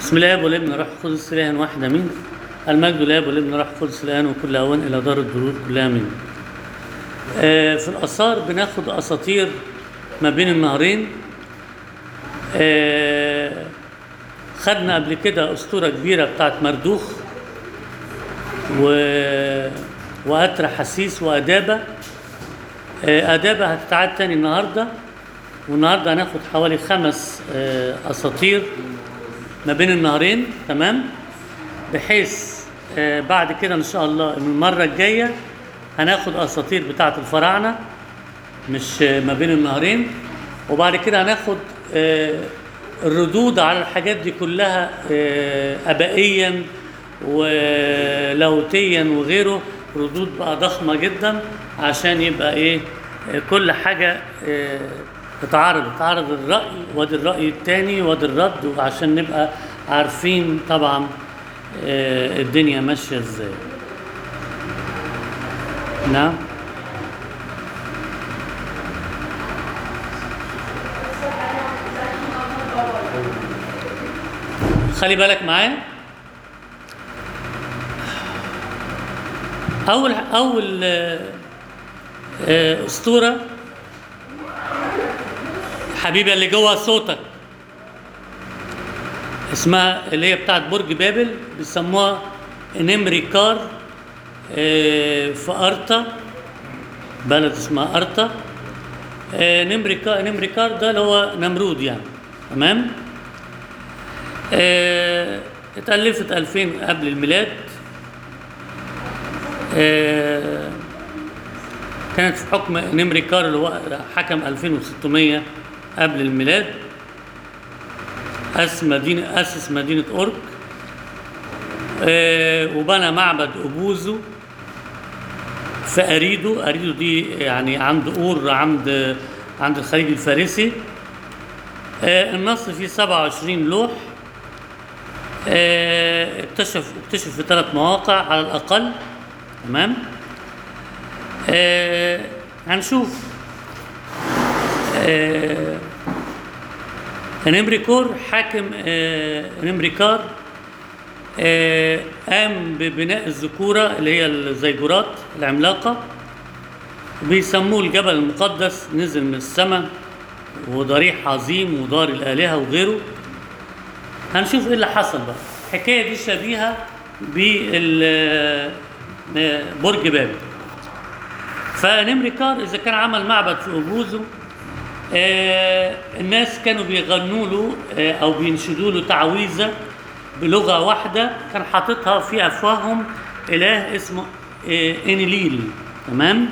بسم الله والابن روح القدس اله واحد امين المجد لله والابن روح القدس الان وكل اوان الى دار الدرور كلها امين آه، في الاثار بناخد اساطير ما بين النهرين آه، خدنا قبل كده اسطوره كبيره بتاعت مردوخ و واترى حسيس وادابه آه، ادابه هتتعاد تاني النهارده والنهارده هناخد حوالي خمس آه، اساطير ما بين النهرين تمام بحيث آه، بعد كده ان شاء الله من المره الجايه هناخد اساطير بتاعه الفراعنه مش آه، ما بين النهرين وبعد كده هناخد آه، الردود على الحاجات دي كلها آه، ابائيا ولاهوتيا وغيره ردود بقى ضخمه جدا عشان يبقى ايه آه، كل حاجه آه، تتعارض تتعارض الراي وادي الراي الثاني وادي الرد وعشان نبقى عارفين طبعا آه، الدنيا ماشيه ازاي نعم خلي بالك معايا اول اول آه، آه، اسطوره حبيبي اللي جوه صوتك اسمها اللي هي بتاعت برج بابل بيسموها نمريكار آه، في ارتا بلد اسمها ارتا آه، نمريكار نمريكار ده اللي هو نمرود يعني تمام آه، اتألفت 2000 قبل الميلاد آه، كانت في حكم نمريكار اللي هو حكم 2600 قبل الميلاد أسس مدينة أسس مدينة أورك آه، وبنى معبد أبوزو في أريدو أريدو دي يعني عند أور عند عند الخليج الفارسي آه، النص فيه 27 لوح آه، اكتشف اكتشف في ثلاث مواقع على الأقل تمام آه، هنشوف آه، نمريكور حاكم آه، نمريكار آه، قام ببناء الذكورة اللي هي الزيجورات العملاقة بيسموه الجبل المقدس نزل من السماء وضريح عظيم ودار الآلهة وغيره هنشوف ايه اللي حصل بقى الحكاية دي شبيهة ببرج بابل فنمريكار إذا كان عمل معبد في أبوزو آه الناس كانوا بيغنوا له آه او بينشدوا له تعويذه بلغه واحده كان حاططها في افواههم اله اسمه آه انيليل تمام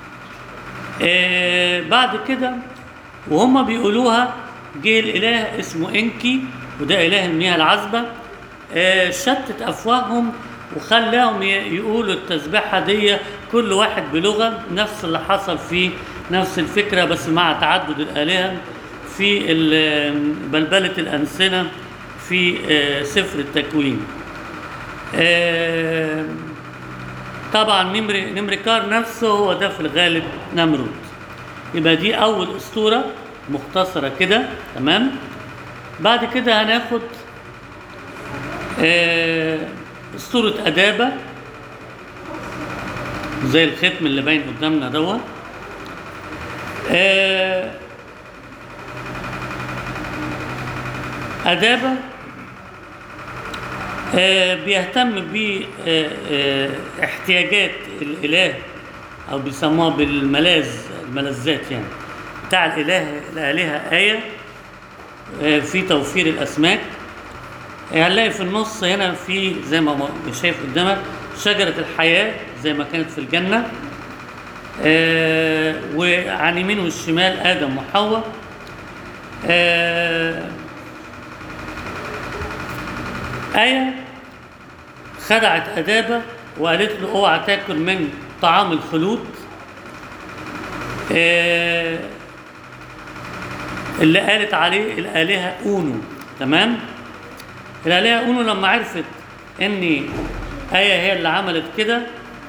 آه بعد كده وهم بيقولوها جه الاله اسمه انكي وده اله المياه العذبه آه شتت افواههم وخلاهم ي- يقولوا التسبيحه دي كل واحد بلغه نفس اللي حصل في نفس الفكره بس مع تعدد الالهه في ال- بلبله الانسنه في آه، سفر التكوين آه، طبعا نمر نمركار نفسه هو ده في الغالب نمرود يبقى دي اول اسطوره مختصره كده تمام بعد كده هناخد آه، اسطوره ادابه زي الختم اللي باين قدامنا دوت آه، أدابة آه، بيهتم باحتياجات الإله أو بيسموها بالملاذ الملذات يعني بتاع الإله الآلهة آية آه، في توفير الأسماك آه، هنلاقي في النص هنا في زي ما ما شايف قدامك شجرة الحياة زي ما كانت في الجنة آه، وعن يمين والشمال آدم وحواء آه، آية خدعت أدابة وقالت له اوعى تاكل من طعام الخلود آه، اللي قالت عليه الآلهة أونو تمام الآلهة أونو لما عرفت إن آية هي اللي عملت كده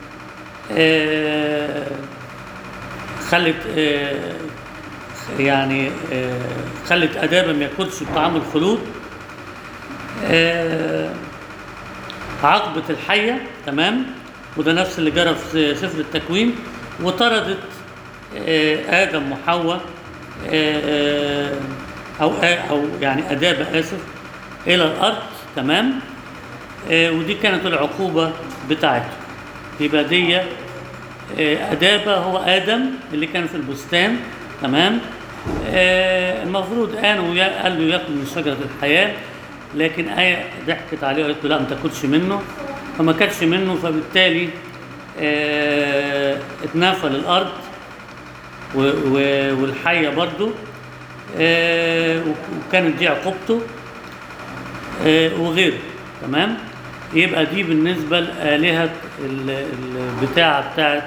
آه، خلت آه، يعني آه، خلت أدابة ما ياكلش طعام الخلود آه، عقبة الحية تمام وده نفس اللي جرى في سفر التكوين وطردت آه، آدم وحواء آه، آه، أو أو يعني أدابة آسف إلى الأرض تمام آه، ودي كانت العقوبة بتاعته يبقى دي آه، أدابة هو آدم اللي كان في البستان تمام آه، المفروض آن ويا- قال له ياكل من شجرة الحياة لكن آية ضحكت عليه وقالت له لا ما تاكلش منه فما كانش منه فبالتالي آه، اتنفى للأرض و- و- والحية برضو آه، وكانت دي عقوبته آه، وغيره تمام يبقى دي بالنسبة لآلهة ال- البتاعة بتاعت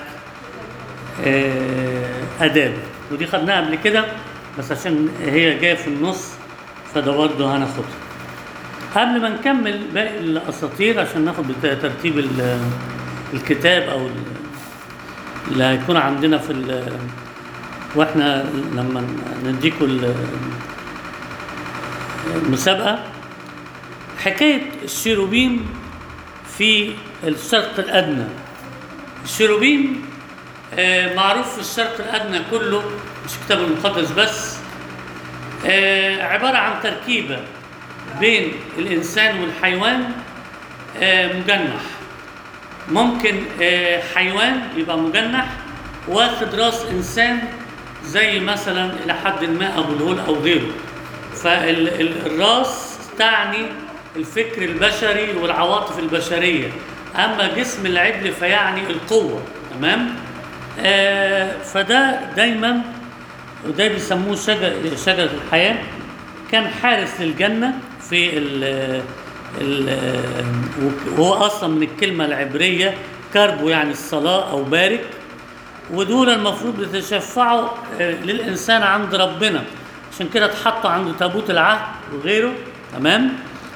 آه، أداب ودي خدناها قبل كده بس عشان هي جاية في النص فده برضه هناخدها قبل ما نكمل باقي الأساطير عشان ناخد بتا- ترتيب ال- الكتاب أو ال- اللي هيكون عندنا في ال- واحنا لما نديكوا ال- المسابقة حكاية الشيروبيم في الشرق الأدنى الشيروبيم آه، معروف في الشرق الأدنى كله مش الكتاب المقدس بس آه، عبارة عن تركيبة بين الإنسان والحيوان آه، مجنح ممكن آه، حيوان يبقى مجنح واخد راس إنسان زي مثلا إلى حد ما أبو الهول أو غيره فالراس تعني الفكر البشري والعواطف البشرية أما جسم العجل فيعني القوة تمام آه فده دايما وده بيسموه شجر شجرة الحياة كان حارس للجنة في ال ال وهو أصلا من الكلمة العبرية كربو يعني الصلاة أو بارك ودول المفروض بيتشفعوا آه، للإنسان عند ربنا عشان كده اتحطوا عند تابوت العهد وغيره تمام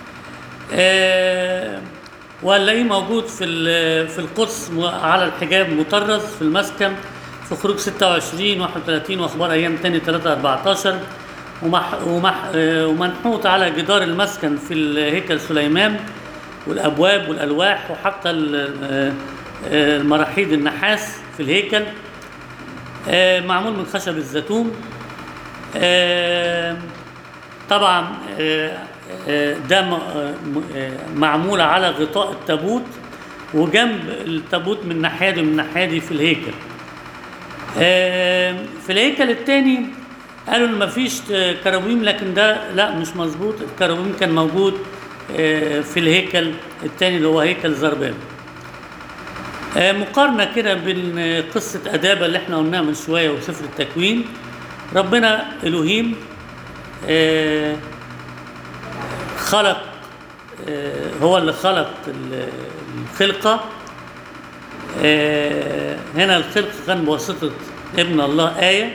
آه وهنلاقيه موجود في ال- في القدس م- على الحجاب مطرز في المسكن في خروج 26 31 واخبار ايام تاني 3 14 ومح ومح آه، ومنحوت على جدار المسكن في هيكل سليمان والابواب والالواح وحتى ال- آه، آه، المراحيض النحاس في الهيكل آه، معمول من خشب الزيتون آه، طبعا آه، آه، ده م- آه، م- آه، معمول على غطاء التابوت وجنب التابوت من ناحيه دي من ناحيه دي في الهيكل آه، في الهيكل الثاني قالوا ان مفيش آه، كروبيم لكن ده لا مش مظبوط الكروبيم كان موجود آه، في الهيكل الثاني اللي هو هيكل زربان آه، مقارنة كده بين آه، قصة أدابة اللي احنا قلناها من شوية وسفر التكوين ربنا إلهيم آه، خلق آه، هو اللي خلق ال- الخلقة آه، هنا الخلق كان بواسطة ابن الله آية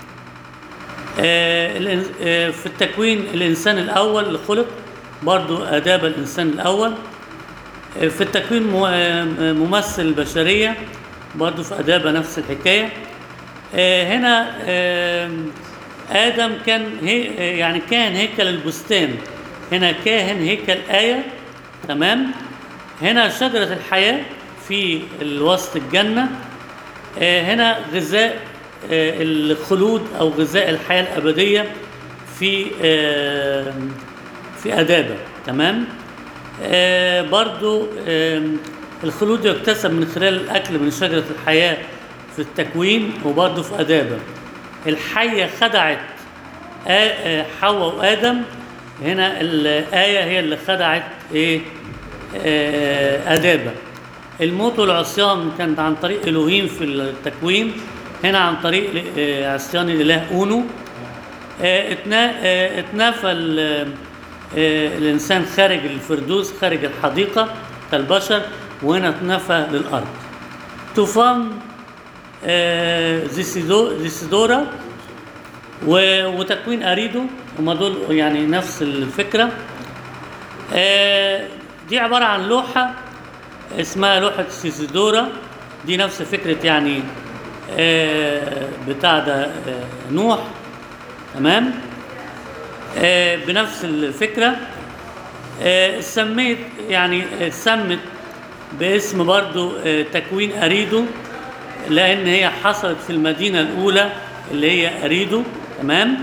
آه، الإن- آه، في التكوين الإنسان الأول اللي خلق برضو أداب الإنسان الأول آه، في التكوين مو- آه، ممثل البشرية برضو في أدابة نفس الحكاية آه، هنا آه، آدم كان هي آه، يعني كان هيكل البستان هنا كاهن هيكل آية تمام هنا شجرة الحياة في وسط الجنة آه، هنا غذاء آه، الخلود أو غذاء الحياة الأبدية في آه، في أدابة تمام آه، برضو آم، الخلود يكتسب من خلال الأكل من شجرة الحياة في التكوين وبرضو في أدابة الحية خدعت آ- آه، حواء وآدم هنا الآية هي اللي خدعت إيه آه، أدابة الموت والعصيان كانت عن طريق إلهيم في التكوين هنا عن طريق آه، عصيان الإله أونو آه، اتنا- آه، اتنافى ال- آه، الإنسان خارج الفردوس خارج الحديقة كالبشر وهنا اتنفى للأرض طوفان آه، زيسيدو زيسيدورا و- وتكوين أريدو هما دول يعني نفس الفكرة آه، دي عبارة عن لوحة اسمها لوحة سيسيدورا دي نفس فكرة يعني آه، بتاع ده آه، نوح تمام آه، بنفس الفكرة آه، سميت يعني آه، سمت باسم برضو آه، تكوين أريدو لأن هي حصلت في المدينة الأولى اللي هي أريدو تمام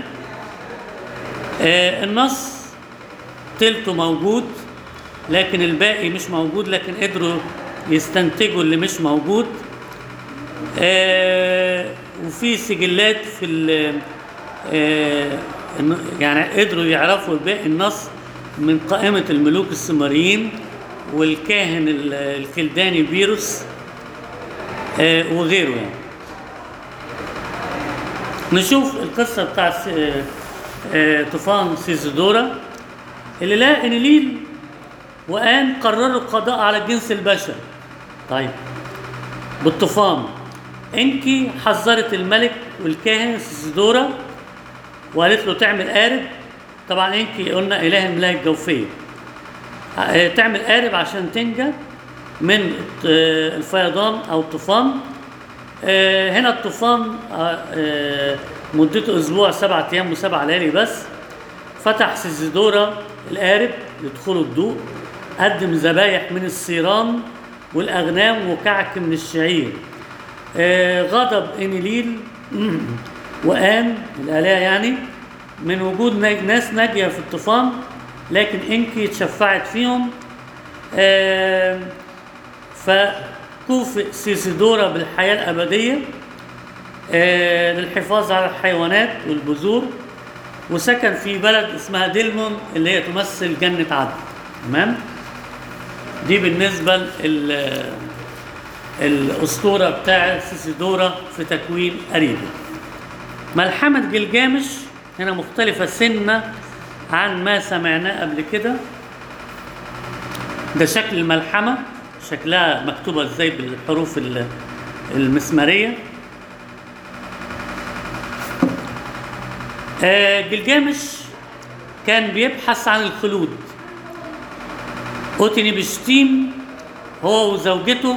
آه، النص تلته موجود لكن الباقي مش موجود لكن قدروا يستنتجوا اللي مش موجود آه، وفي سجلات في ال- آه، الن- يعني قدروا يعرفوا باقي النص من قائمة الملوك السومريين والكاهن ال- الكلداني بيروس آه، وغيره يعني نشوف القصة بتاع س- آه، آه، طوفان سيزودورا اللي لقى انيليل وقام قرروا القضاء على الجنس البشري طيب بالطوفان انكي حذرت الملك والكاهن سيزودورا وقالت له تعمل قارب طبعا انكي قلنا اله الملاهي الجوفيه آه، تعمل قارب عشان تنجى من آه، الفيضان او الطوفان آه، هنا الطوفان آه، آه، مدته اسبوع سبعة ايام وسبع ليالي بس فتح سيزيدورا القارب لدخول الضوء قدم ذبايح من الصيران والاغنام وكعك من الشعير آه، غضب انيليل وقام الالهه يعني من وجود نج- ناس ناجيه في الطوفان لكن انكي اتشفعت فيهم آه، فكوفئ سيسيدورا بالحياة الأبدية آه، للحفاظ على الحيوانات والبذور وسكن في بلد اسمها ديلمون اللي هي تمثل جنة عدن تمام دي بالنسبة لل الأسطورة بتاع سيسيدورا في تكوين أريدو ملحمة جلجامش هنا مختلفة سنة عن ما سمعناه قبل كده ده شكل الملحمة شكلها مكتوبة ازاي بالحروف ال- المسمارية آه، جلجامش كان بيبحث عن الخلود أوتني بشتيم هو وزوجته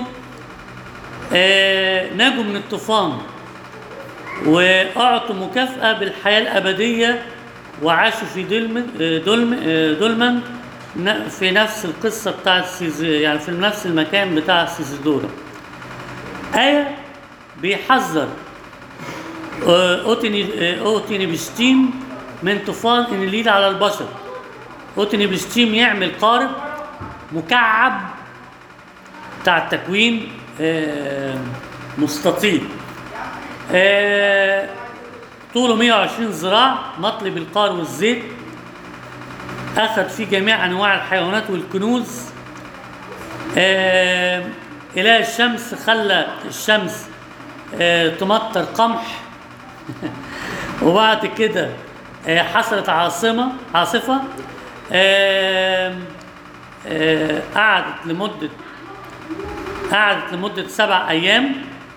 آه، نجوا من الطوفان وأعطوا مكافأة بالحياة الأبدية وعاشوا في دلم آه، دلم آه، دولمن ن- في نفس القصة بتاعت سيز يعني في نفس المكان بتاع سيزيدورا آية بيحذر آه، أوتني آه، أوتني بشتيم من طوفان إنليل على البشر أوتني بشتيم يعمل قارب مكعب بتاع التكوين آه، مستطيل آه، طوله 120 ذراع مطلي بالقار والزيت أخذ فيه جميع أنواع الحيوانات والكنوز آه، إله الشمس خلى الشمس آه، تمطر قمح وبعد كده آه، حصلت عاصمة عاصفة آه، آه، قعدت لمدة قعدت لمدة سبع أيام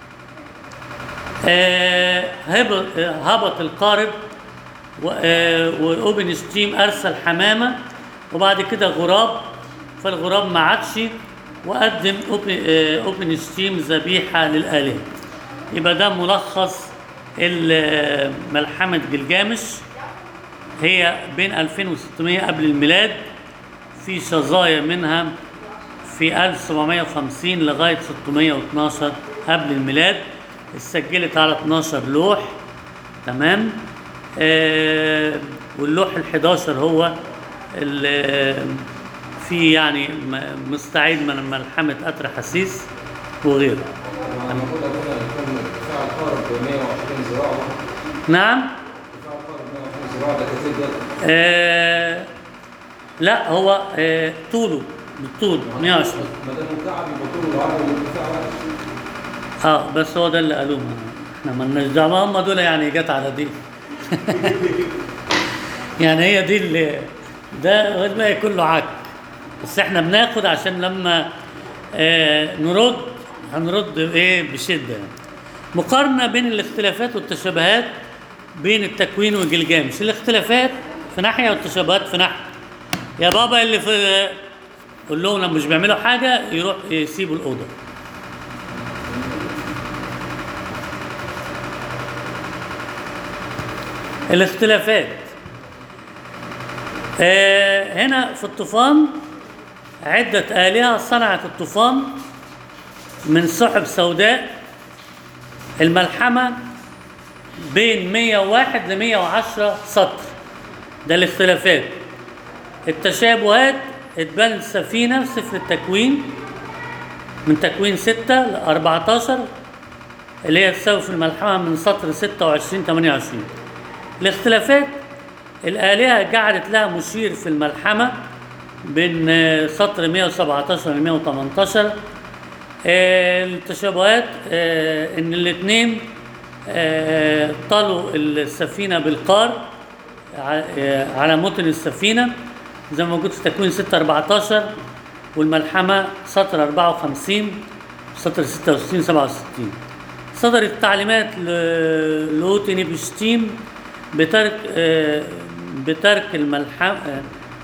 آه، هبط آه، هبط القارب و- آه، واوبن ستريم ارسل حمامه وبعد كده غراب فالغراب ما عادش وقدم اوبن آه، اوبن ستريم ذبيحه للالهه يبقى ده ملخص ال- ملحمه جلجامش هي بين 2600 قبل الميلاد في شظايا منها في 1750 لغاية 612 قبل الميلاد اتسجلت على 12 لوح تمام آه واللوح ال 11 هو اللي في يعني م- مستعيد من ملحمة أترا حسيس وغيره يعني المفروض أقول يكون ارتفاع القارب ب 120 ذراع نعم ارتفاع القارب ب 120 ذراع ده كتير جدا آه لا هو آه طوله بالطول 120 ما دام مكعب يبقى طوله العرض والارتفاع واحد اه بس هو ده اللي قالوه احنا مالناش دعوه هم دول يعني جت على دي يعني هي دي اللي ده والباقي كله عك بس احنا بناخد عشان لما آه نرد هنرد ايه بشده يعني. مقارنه بين الاختلافات والتشابهات بين التكوين وجلجامش الاختلافات في ناحيه والتشابهات في ناحيه يا بابا اللي في قول لهم لما مش بيعملوا حاجه يروح يسيبوا الاوضه الاختلافات آه، هنا في الطوفان عدة آلهة صنعت الطوفان من سحب سوداء الملحمة بين 101 ل 110 سطر ده الاختلافات التشابهات اتبنت السفينة في سفر التكوين من تكوين 6 ل 14 اللي هي تساوي في الملحمة من سطر 26 28 الاختلافات الآلهة جعلت لها مشير في الملحمة بين آه، سطر 117 ل 118 آه، التشابهات آه، ان الاثنين طلوا السفينة بالقار ع- آه، على متن السفينة زي ما موجود في تكوين 6 14 والملحمة سطر 54 سطر 66 67 صدرت تعليمات ل- لأوتي بشتيم بترك آه، بترك الملحمة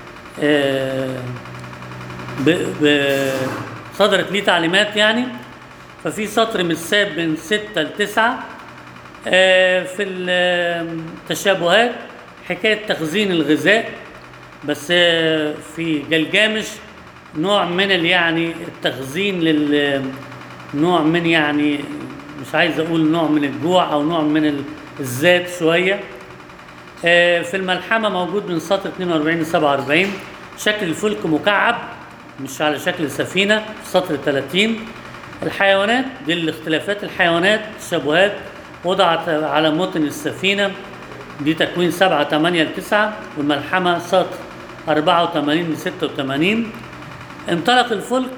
ب... ب... صدرت ليه تعليمات يعني ففي سطر متساب من ستة لتسعة آه، في التشابهات حكاية تخزين الغذاء بس آه، في جلجامش نوع من ال- يعني التخزين لل نوع من يعني مش عايز اقول نوع من الجوع او نوع من ال- الذات شويه آه، في الملحمة موجود من سطر 42 ل 47 شكل الفلك مكعب مش على شكل سفينة في سطر 30 الحيوانات دي الاختلافات الحيوانات تشابهات وضعت على متن السفينة دي تكوين 7 8 ل 9 والملحمة سطر 84 ل 86 انطلق الفلك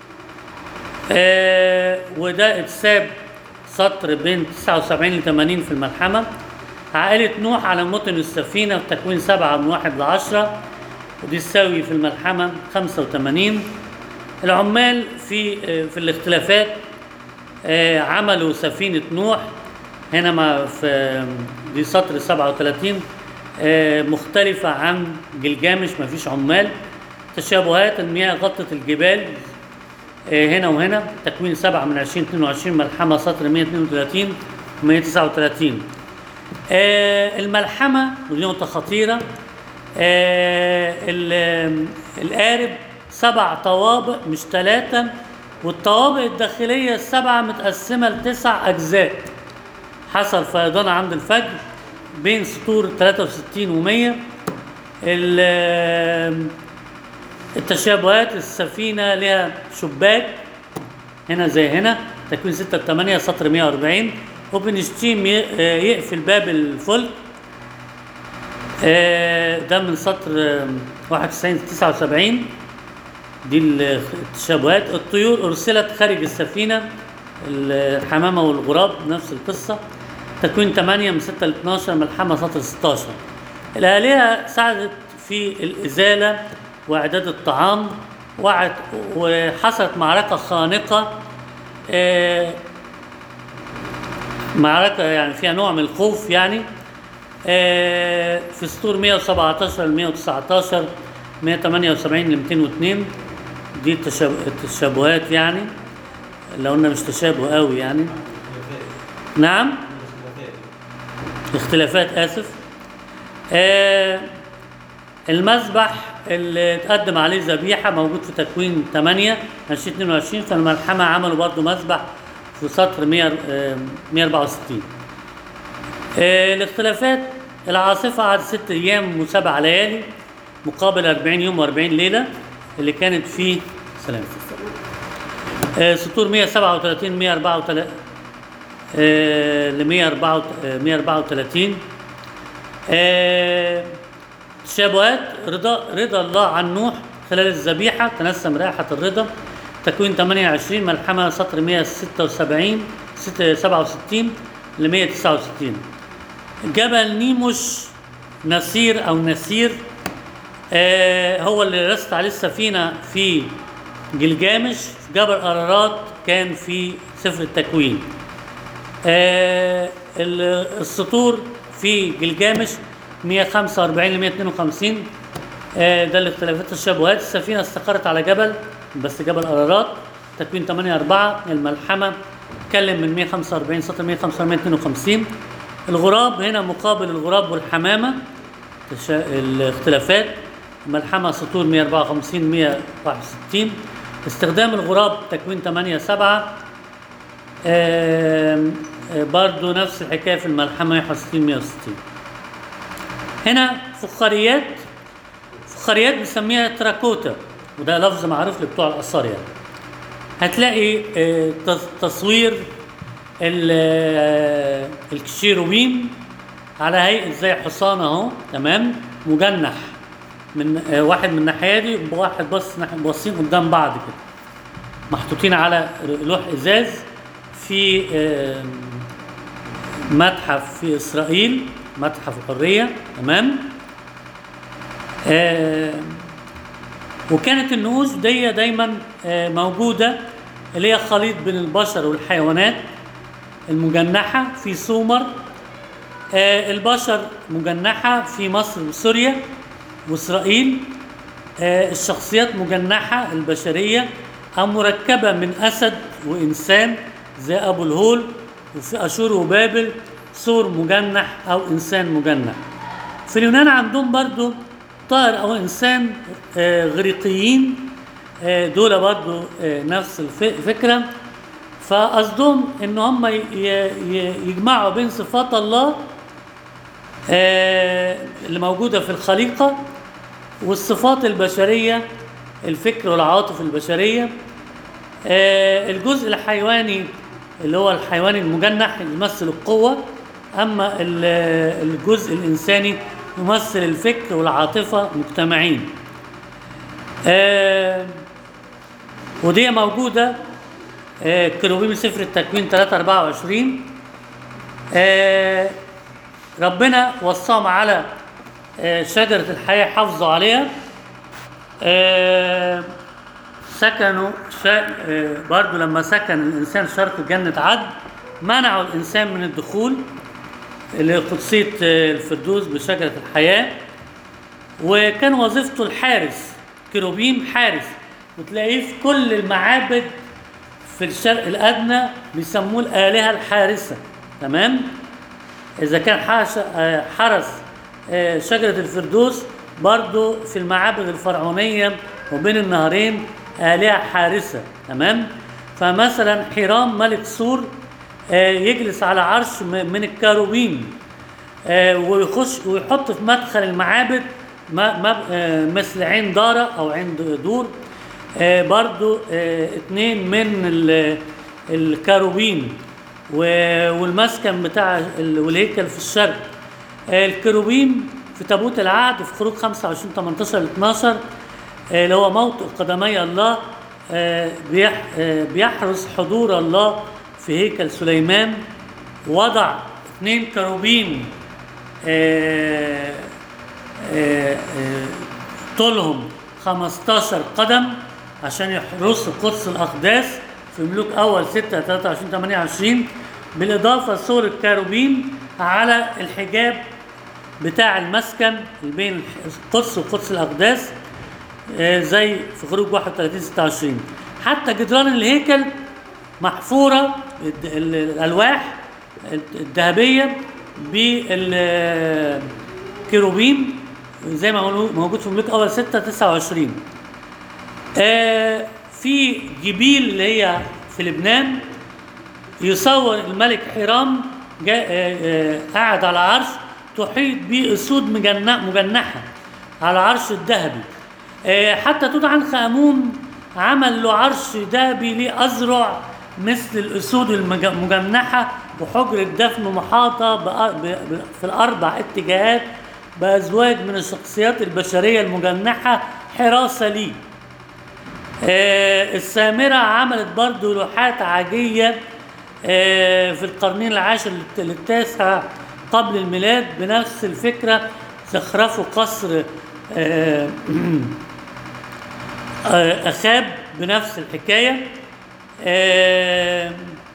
آه وده اتساب سطر بين 79 ل 80 في الملحمة عائلة نوح على متن السفينة في تكوين 7 من 1 ل 10 ودي تساوي في الملحمة 85 العمال في آه، في الاختلافات آه، عملوا سفينة نوح هنا ما في دي سطر 37 آه، مختلفة عن جلجامش ما فيش عمال تشابهات المياه غطت الجبال آه، هنا وهنا تكوين 7 من 20 22 ملحمة سطر 132 و 139 آه، الملحمة ودي نقطة خطيرة آه، ال- القارب سبع طوابق مش ثلاثة والطوابق الداخلية السبعة متقسمة لتسع أجزاء حصل فيضان عند الفجر بين سطور 63 و 100 ال- التشابهات السفينة لها شباك هنا زي هنا تكوين 6 8 سطر 140 اوبنشتيم ي- آه، يقفل باب الفلك آه، ده من سطر آه، 91 79 دي التشابهات الطيور ارسلت خارج السفينه الحمامه والغراب نفس القصه تكوين 8 من 6 ل 12 ملحمه سطر 16 الالهه ساعدت في الازاله واعداد الطعام وعد وحصلت معركه خانقه آه، معركة يعني فيها نوع من الخوف يعني آه، في سطور 117 ل 119 178 ل 202 دي التشاب- التشابهات يعني لو قلنا مش تشابه قوي يعني نعم اختلافات اسف آه المذبح اللي اتقدم عليه ذبيحه موجود في تكوين 8 2022 فالملحمه عملوا برضو مذبح في سطر 100 آه، 164 آه، الاختلافات العاصفه قعدت ست ايام وسبع ليالي مقابل 40 يوم و40 ليله اللي كانت في سلام آه، سطور 137 134 ل 134 آه، تشابهات رضا رضا الله عن نوح خلال الذبيحه تنسم رائحه الرضا تكوين 28 ملحمه سطر 176 ست- 67 ل 169 جبل نيموش نسير او نسير آه هو اللي رست عليه السفينه في جلجامش جبل ارارات كان في سفر التكوين آه ال- السطور في جلجامش 145 ل 152 آه ده الاختلافات التشابهات السفينه استقرت على جبل بس جبل ارارات تكوين 8 4 الملحمه اتكلم من 145 سطر 145 152 الغراب هنا مقابل الغراب والحمامه تشا- الاختلافات ملحمة سطور 154 161 استخدام الغراب تكوين 8 7 آم، آه، برضو نفس الحكاية في الملحمة 161 160 هنا فخاريات فخاريات بنسميها تراكوتا وده لفظ معروف لبتوع الآثار يعني هتلاقي آه، تص- تصوير ال- آه، الكشيروبيم على هيئة زي حصان اهو تمام مجنح من آه، واحد من الناحية دي وواحد بص ناحية باصين قدام بعض كده محطوطين على لوح ازاز في آه، متحف في اسرائيل متحف الحريه تمام آه، وكانت النقوش دي دايما آه، موجوده اللي هي خليط بين البشر والحيوانات المجنحه في سومر آه، البشر مجنحه في مصر وسوريا واسرائيل آه، الشخصيات مجنحة البشرية أو مركبة من أسد وإنسان زي أبو الهول وفي أشور وبابل سور مجنح أو إنسان مجنح في اليونان عندهم برضو طائر أو إنسان آه، غريقيين آه، دول برضو آه، نفس الف- الفكرة فقصدهم إن هم ي- ي- يجمعوا بين صفات الله آه، اللي موجودة في الخليقة والصفات البشرية الفكر والعواطف البشرية آه، الجزء الحيواني اللي هو الحيوان المجنح يمثل القوة أما ال- الجزء الإنساني يمثل الفكر والعاطفة مجتمعين آه، ودي موجودة آه، كروبيم سفر التكوين 3 24 آه، ربنا وصاهم على آه، شجرة الحياة حافظوا عليها آه، سكنوا شا... آه، برضو لما سكن الإنسان شرق جنة عدن منعوا الإنسان من الدخول لقدسية آه، الفردوس بشجرة الحياة وكان وظيفته الحارس كروبيم حارس وتلاقيه في كل المعابد في الشرق الأدنى بيسموه الآلهة الحارسة تمام إذا كان حاش- آه، حرس آه، شجرة الفردوس برضو في المعابد الفرعونية وبين النهرين آلهة حارسة تمام فمثلا حرام ملك سور آه، يجلس على عرش م- من الكاروبين آه، ويخش ويحط في مدخل المعابد ما ما آه، مثل عين دارة أو عين د- دور آه، برضو آه، اتنين من ال- الكاروبين و- والمسكن بتاع ال- والهيكل في الشرق آه، الكروبيم في تابوت العهد في خروج 25 18 ل 12 آه، اللي هو موطئ قدمي الله آه، بيح- آه، بيحرس حضور الله في هيكل سليمان وضع اثنين كروبيم آه، آه، آه، طولهم 15 قدم عشان يحرسوا قدس الأقداس في ملوك أول 6 23 28 بالإضافة لصور الكاروبيم على الحجاب بتاع المسكن اللي بين القدس وقدس الأقداس آه، زي في خروج 31 26 حتى جدران الهيكل محفورة الد- ال- الألواح الذهبية بالكيروبيم زي ما هو موجود في ملوك أول 6 29 آه، في جبيل اللي هي في لبنان يصور الملك حرام جا- آه، آه، قاعد على عرش تحيط به اسود مجنح مجنحه على عرش الذهبي آه، حتى توت عنخ امون عمل له عرش ذهبي ليه اذرع مثل الاسود المج- المجنحه وحجره دفن محاطه بأ- ب- ب- في الاربع اتجاهات بازواج من الشخصيات البشريه المجنحه حراسه ليه آه، السامرة عملت برضو لوحات عاجية آه، في القرنين العاشر للت- للتاسع قبل الميلاد بنفس الفكرة زخرفوا قصر آه، آه، أخاب بنفس الحكاية آه،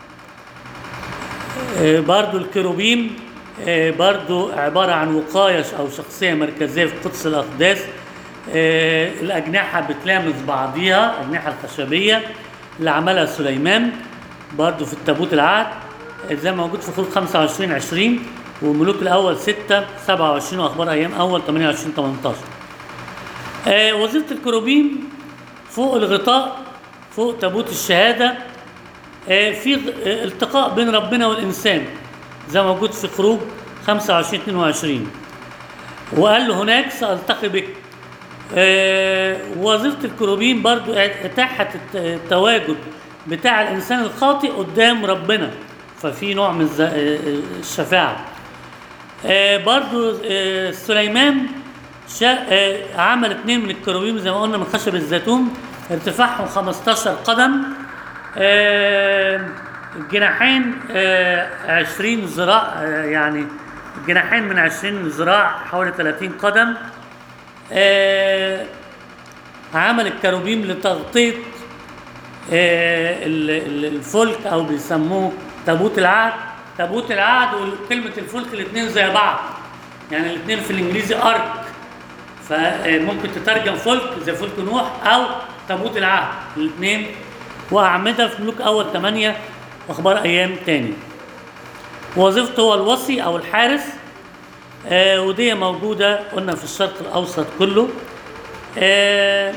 آه، برضو الكروبيم آه، برضو عبارة عن وقاية أو شخصية مركزية في قدس الأقداس آه، الأجنحة بتلامس بعضيها الأجنحة الخشبية اللي عملها سليمان برضو في التابوت العهد آه، زي ما موجود في خروج 25 20 وملوك الأول 6 27 وأخبار أيام أول 28 18 آه وظيفة الكروبيم فوق الغطاء فوق تابوت الشهادة آه في غ- آه التقاء بين ربنا والإنسان زي ما موجود في خروج 25 22 وقال له هناك سألتقي بك آه وظيفة الكروبيم برضو إتاحة الت- التواجد بتاع الإنسان الخاطئ قدام ربنا ففي نوع من الز- آه، الشفاعة آه برضو آه سليمان شا آه عمل اتنين من الكروبيم زي ما قلنا من خشب الزيتون ارتفاعهم 15 قدم آه الجناحين آه 20 ذراع آه يعني الجناحين من 20 ذراع حوالي 30 قدم آه عمل الكروبيم لتغطية آه، ال- ال- الفلك او بيسموه تابوت العهد تابوت العهد وكلمه الفلك الاثنين زي بعض يعني الاثنين في الانجليزي ارك فممكن تترجم فلك زي فلك نوح او تابوت العهد الاثنين واعمده في ملوك اول ثمانيه واخبار ايام تاني وظيفته هو الوصي او الحارس آه ودي موجوده قلنا في الشرق الاوسط كله آه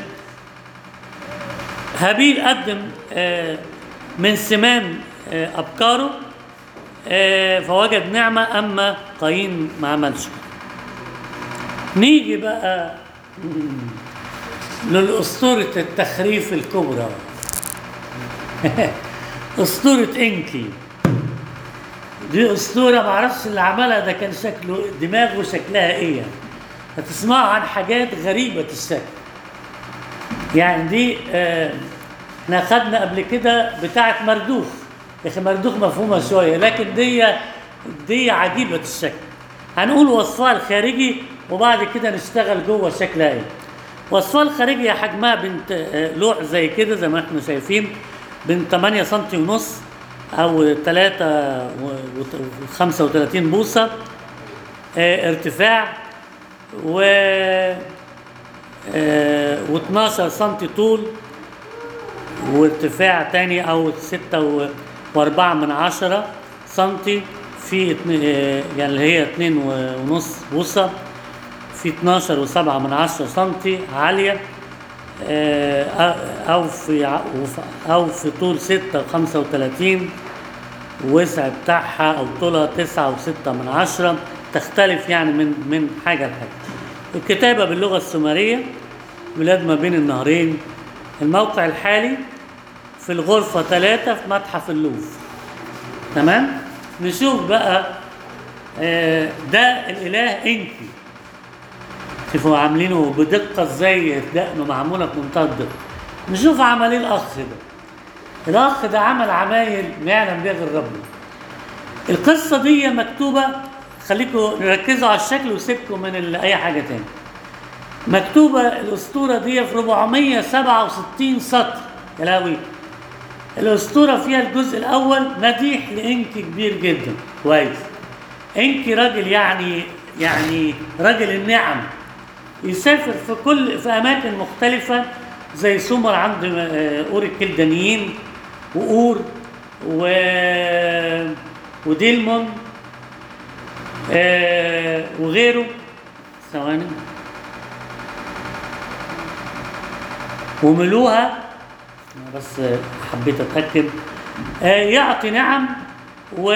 هابيل قدم آه، من سمان آه، أبكاره آه، فوجد نعمة أما قايين ما عملش كده. نيجي بقى مم، للأسطورة التخريف الكبرى أسطورة إنكي دي أسطورة معرفش اللي عملها ده كان شكله دماغه شكلها إيه يعني. هتسمعوا عن حاجات غريبة الشكل يعني دي آه، احنا خدنا قبل كده بتاعة مردوخ يا اخي مردوخ مفهومة شوية لكن دي دي عجيبة الشكل هنقول وصفها الخارجي وبعد كده نشتغل جوه شكلها ايه وصفها الخارجي حجمها بنت آه، لوح زي كده زي ما احنا شايفين بين 8 سم ونص او 3 و 35 بوصة آه، ارتفاع و و12 سم طول وارتفاع تاني او ستة و- واربعة من عشرة سنتي في اتن- آه، يعني اللي هي اتنين و- ونص بوصة في 12 وسبعة من عشرة سنتي عالية آه، أو في ع- وف- أو في طول ستة وخمسة وتلاتين وسع بتاعها أو طولها تسعة وستة من عشرة تختلف يعني من من حاجة لحاجة الكتابة باللغة السومرية بلاد ما بين النهرين الموقع الحالي في الغرفة ثلاثة في متحف اللوفر تمام نشوف بقى آه، ده الإله إنكي شوفوا عاملينه بدقة ازاي دقنه معمولة بمنتهى الدقة نشوف عمل ايه الأخ ده الأخ ده عمل عمايل ما يعلم بها غير ربنا القصة دي مكتوبة خليكم ركزوا على الشكل وسيبكم من ال- أي حاجة تاني مكتوبة الأسطورة دي في 467 سطر يا لهوي الأسطورة فيها الجزء الأول مديح لإنكي كبير جدا كويس إنكي راجل يعني يعني راجل النعم يسافر في كل في أماكن مختلفة زي سومر عند آه، أور الكلدانيين وأور و وديلمون آه، وغيره ثواني وملوها أنا بس حبيت اتاكد آه، يعطي نعم و...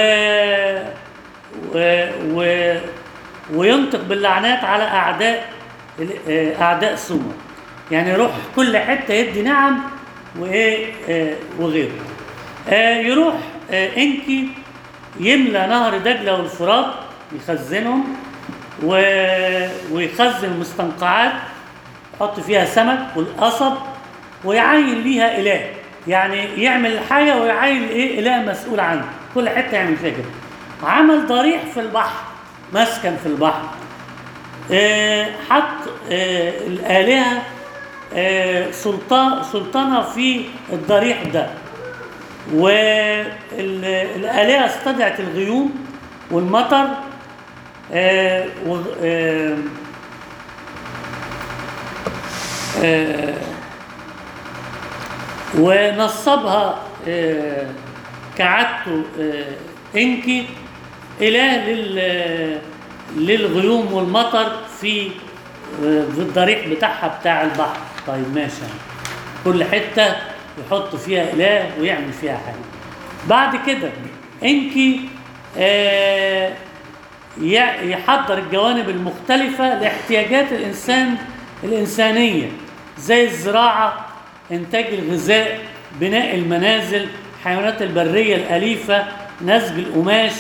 و... و... وينطق باللعنات على اعداء ال- آه، اعداء سومر يعني يروح كل حته يدي نعم وايه آه، وغيره آه، يروح آه، انكي يملى نهر دجله والفرات يخزنهم و... ويخزن مستنقعات يحط فيها سمك والقصب ويعين ليها اله يعني يعمل حاجه ويعين ايه اله مسؤول عنه كل حته يعمل فيها كده عمل ضريح في البحر مسكن في البحر آه، حط آه، الالهه آه، سلطان سلطنه في الضريح ده والآلهة استدعت الغيوم والمطر آه، و- آه، آه، ونصبها آه، كعادته آه، انكي اله لل للغيوم والمطر في آه، في الضريح بتاعها بتاع البحر طيب ماشي كل حته يحط فيها اله ويعمل فيها حاجه بعد كده انكي آه ي- يحضر الجوانب المختلفة لاحتياجات الإنسان الإنسانية زي الزراعة إنتاج الغذاء بناء المنازل حيوانات البرية الأليفة نسج القماش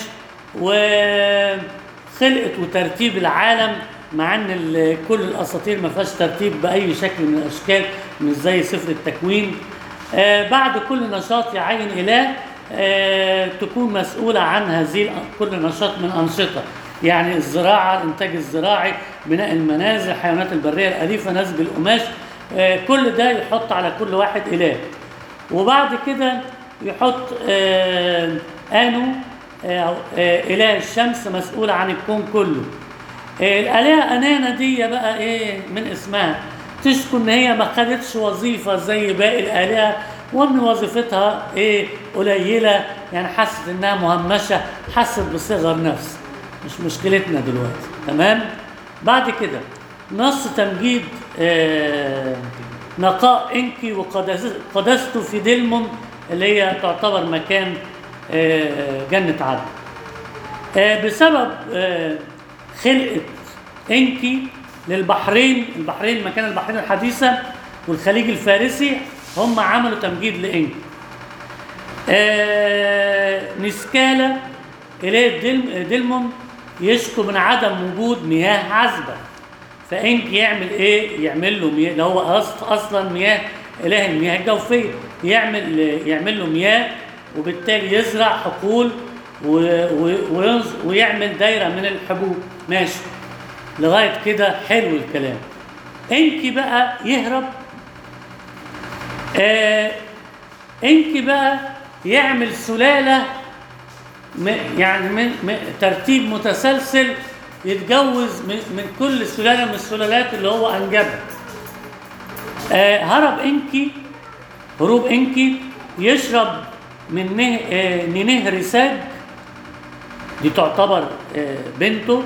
وخلقة وترتيب العالم مع ان ال- كل الاساطير ما فيهاش ترتيب باي شكل من الاشكال مش زي سفر التكوين آه بعد كل نشاط يعين اله آه تكون مسؤوله عن هذه الأ- كل نشاط من انشطه يعني الزراعه الانتاج الزراعي بناء المنازل حيوانات البريه الاليفه نسج القماش آه كل ده يحط على كل واحد اله وبعد كده يحط آه انو آه آه اله الشمس مسؤول عن الكون كله آه الالهه انانا دي بقى ايه من اسمها تشكو ان هي ما خدتش وظيفه زي باقي الالهه وان وظيفتها ايه قليله يعني حست انها مهمشه حست بصغر نفس مش مشكلتنا دلوقتي تمام بعد كده نص تمجيد آه نقاء انكي وقدس- قدسته في دلمون اللي هي تعتبر مكان آه جنة عدن آه بسبب آه خلقة انكي للبحرين البحرين مكان البحرين الحديثة والخليج الفارسي هم عملوا تمجيد لانكي آه نسكالا إله دلم دلمون يشكو من عدم وجود مياه عذبة فإنك يعمل إيه؟ يعمل له مياه اللي هو أص- أصلا مياه إله المياه الجوفية يعمل يعمل له مياه وبالتالي يزرع حقول و و وينز- ويعمل دايرة من الحبوب ماشي لغاية كده حلو الكلام إنك بقى يهرب آه إنك بقى يعمل سلالة م- يعني من من ترتيب متسلسل يتجوز من, من كل سلاله من السلالات اللي هو انجبها. آه هرب انكي هروب انكي يشرب من نه آه نهر ساج دي تعتبر آه بنته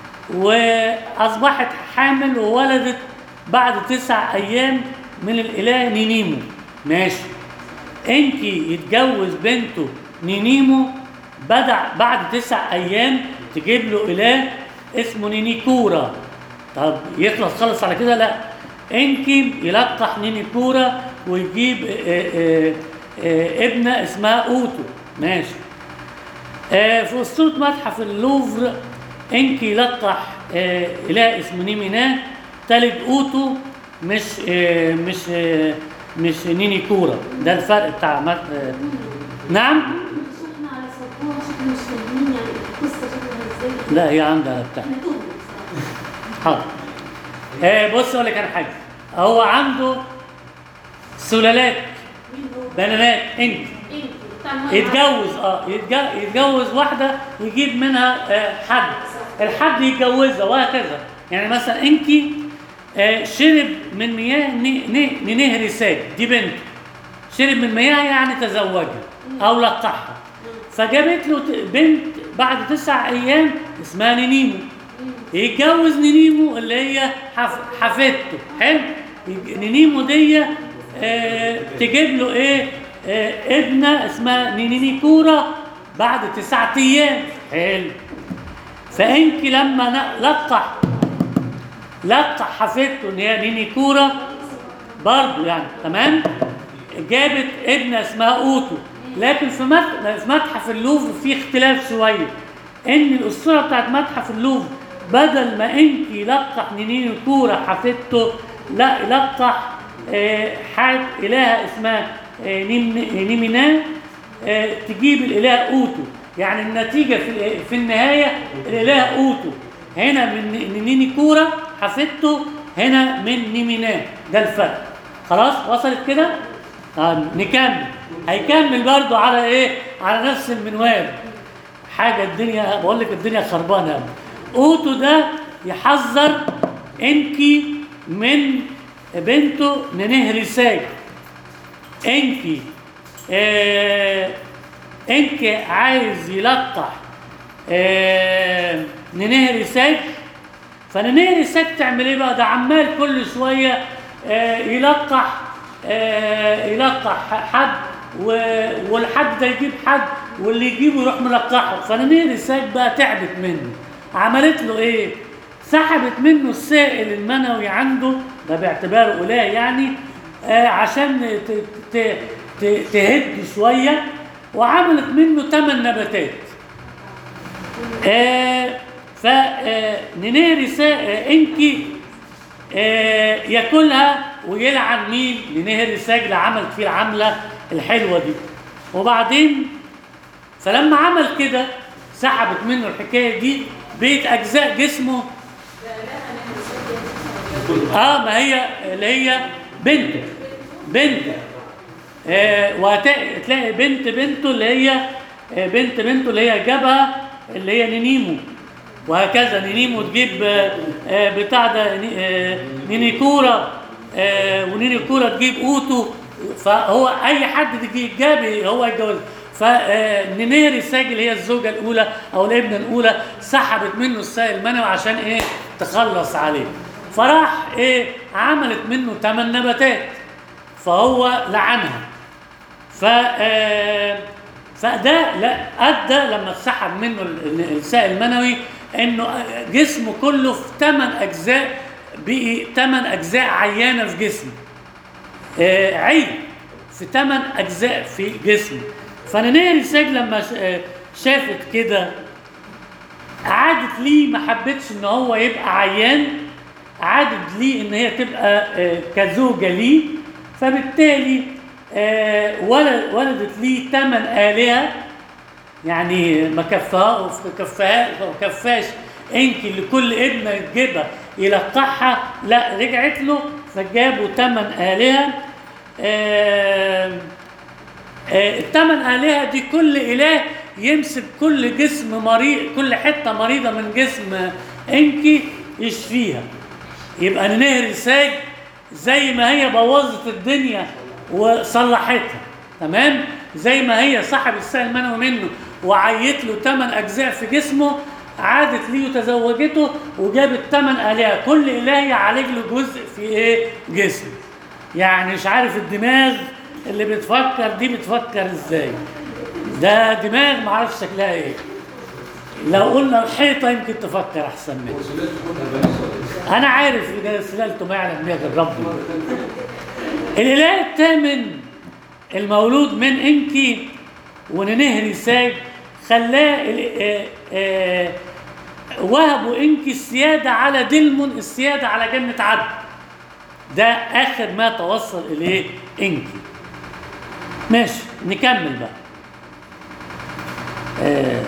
واصبحت حامل وولدت بعد تسع ايام من الاله نينيمو ماشي انكي يتجوز بنته نينيمو بدع بعد تسع ايام تجيب له اله اسمه نينيكورا طب يخلص خلص على كده لا انكي يلقح نينيكورا ويجيب آه، آه، آه، ابنه اسمها اوتو ماشي آه، في اسطوره متحف اللوفر انكي يلقح آه، اله اسمه نيميناه تلد اوتو مش آه، مش آه، مش نينيكورا ده الفرق بتاع مت... آه، نعم شفنا على سبوره شكله مش فاهمين يعني القصه شكلها ازاي لا هي عندها بتاع احنا تهنا بصراحه حاضر آه بص اقول لك على حاجه هو عنده سلالات مين هو؟ بنات انت انت بتاع المية يتجوز اه يتج- يتجوز واحده يجيب منها آه حد الحد يتجوزها وهكذا يعني مثلا انكي آه شرب من مياه ن- ن- نهر ساج دي بنت شرب من مياه يعني تزوجها او لقحها فجابت له ت- بنت بعد تسع ايام اسمها نينيمو يتجوز نينيمو اللي هي حف... حفيدته حلو يج- نينيمو دي آه تجيب له ايه آه ابنه اسمها نينيني كورا بعد تسعة ايام حلو فانك لما ن- لقح لقح حفيدته ان هي نيني كورا برضه يعني تمام جابت ابنه اسمها اوتو لكن في مت- في متحف اللوفر في اختلاف شويه ان الاسطوره بتاعت متحف اللوفر بدل ما انك يلقح نيني كورا حفيدته لا يلقح آه، حاج الهه اسمها آه، نيم- نيمينا آه، تجيب الاله اوتو يعني النتيجه في ال- في النهايه الاله اوتو هنا من من نيني كورا حفيدته هنا من نيمينا ده الفرق خلاص وصلت كده طب نكمل هيكمل برضو على ايه على نفس المنوال حاجه الدنيا بقول لك الدنيا خربانه أوي. اوتو ده يحذر انكي من بنته لنهر ساج انكي آه انكي عايز يلقح آه لنهر ساج فننهري ساك تعمل ايه بقى ده عمال كل شويه آه يلقح آه يلقح حد و- والحد ده يجيب حد واللي يجيبه يروح ملقحه فننهري ساك بقى تعبت منه عملت له ايه سحبت منه السائل المنوي عنده ده باعتباره اله يعني آه عشان ت- ت- ت- تهد شويه وعملت منه ثمان نباتات آه فنينيري آه انكي آه ياكلها ويلعن مين لنهر سجل عملت فيه العمله الحلوه دي وبعدين فلما عمل كده سحبت منه الحكايه دي بقت اجزاء جسمه اه ما هي اللي هي بنته بنته آه وهتلاقي بنت بنته اللي هي آه بنت بنته اللي هي جابها اللي هي نينيمو وهكذا نينيمو تجيب آه آه بتاع ده ني- آه نينيكورا آه ونينيكورا تجيب اوتو فهو اي حد تجي جاب هو يتجوز فنينيري ساجل هي الزوجه الاولى او الابنه الاولى سحبت منه السائل المنوي عشان ايه تخلص عليه فراح ايه عملت منه ثمان نباتات فهو لعنها ف آه، فده لا ادى لما اتسحب منه ال- ال- السائل المنوي انه جسمه كله في ثمان اجزاء بقي ثمان اجزاء عيانه في جسمه آه، عين في ثمان اجزاء في جسمه فنانيا رساج لما ش- آه، شافت كده عادت ليه ما حبتش ان هو يبقى عيان عادت ليه ان هي تبقى آه، كزوجه ليه فبالتالي آه، ولد ولدت ليه ثمان الهه يعني ما كفها كفها كفاش انكي لكل ابنه تجيبها يلقحها لا رجعت له فجابوا ثمان الهه آه آه، الثمان آلهة دي كل إله يمسك كل جسم مريض كل حتة مريضة من جسم إنكي يشفيها يبقى نهر ساج زي ما هي بوظت الدنيا وصلحتها تمام زي ما هي سحب السائل المنوي منه وعيت له ثمان أجزاء في جسمه عادت ليه وتزوجته وجابت ثمان آلهة كل إله يعالج له جزء في إيه جسمه يعني مش عارف الدماغ اللي بتفكر دي بتفكر ازاي ده دماغ معرفش شكلها ايه لو قلنا الحيطه يمكن تفكر احسن منها وسلات كلها بني صالح انا عارف ده سلالته ما يعلم بها غير ربي الاله الثامن المولود من انكي وننهري ساج خلاه ال- آه، آه، وهبوا انكي السياده على دلمون السياده على جنه عدن ده اخر ما توصل اليه انكي ماشي نكمل بقى آه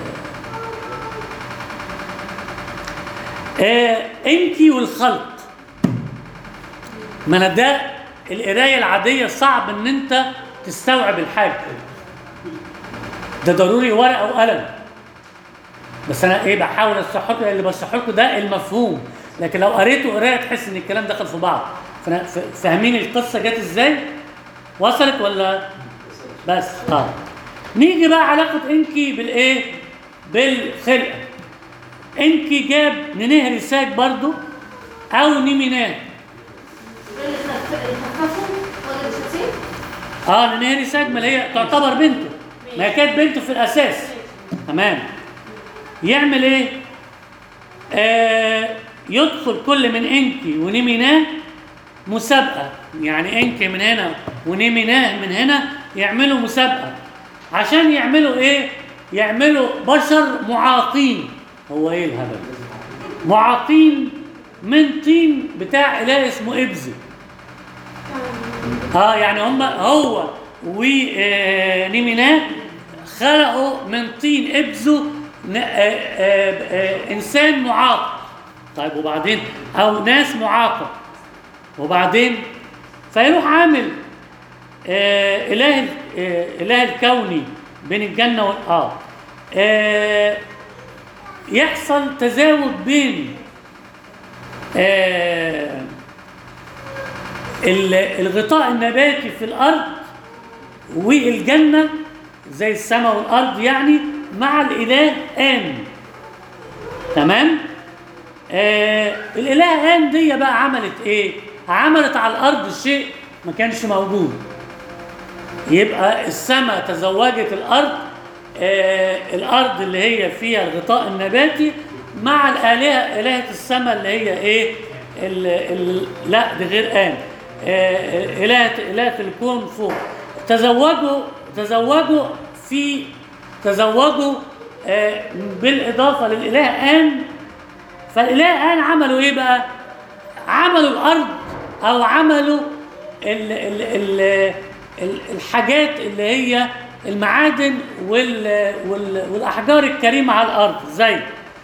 آه انكي والخلق ما انا ده القرايه العاديه صعب ان انت تستوعب الحاجه ده ضروري ورقه وقلم بس انا ايه بحاول اشرح لكم اللي بشرح لكم ده المفهوم لكن لو قريته قرايه تحس ان الكلام دخل في بعض فانا ف- فاهمين القصه جت ازاي وصلت ولا بس اه نيجي بقى علاقه انكي بالايه بالخلقه انكي جاب ننهر ساج برضو او نيميناه اللي خف- اللي خففوا ولا مش هتسيب؟ اه ننهر ساج ما هي تعتبر بنته ما هي كانت بنته في الاساس تمام يعمل ايه آه يدخل كل من انكي ونيميناه مسابقه يعني انكي من هنا ونيميناه من هنا يعملوا مسابقه عشان يعملوا ايه يعملوا بشر معاقين هو ايه الهبل معاقين من طين بتاع اله اسمه ابزي اه يعني هم هو ونيميناه خلقوا من طين ابزو ن- آه، آه، آه، انسان معاق طيب وبعدين او ناس معاقه وبعدين فيروح عامل آه اله ال- آه اله الكوني بين الجنه والارض آه يحصل تزاوج بين آه ال- الغطاء النباتي في الارض والجنه زي السماء والارض يعني مع الاله ان تمام آه الاله ان دي بقى عملت ايه عملت على الارض شيء ما كانش موجود يبقى السماء تزوجت الارض آه الارض اللي هي فيها الغطاء النباتي مع الالهه الهه السماء اللي هي ايه ال ال لا دي غير ان آه الهه الهه الكون فوق تزوجوا تزوجوا في تزوجوا آه بالاضافه للاله ان فالاله ان عملوا ايه بقى عملوا الارض او عملوا ال ال ال ال الحاجات اللي هي المعادن وال وال والاحجار الكريمه على الارض زي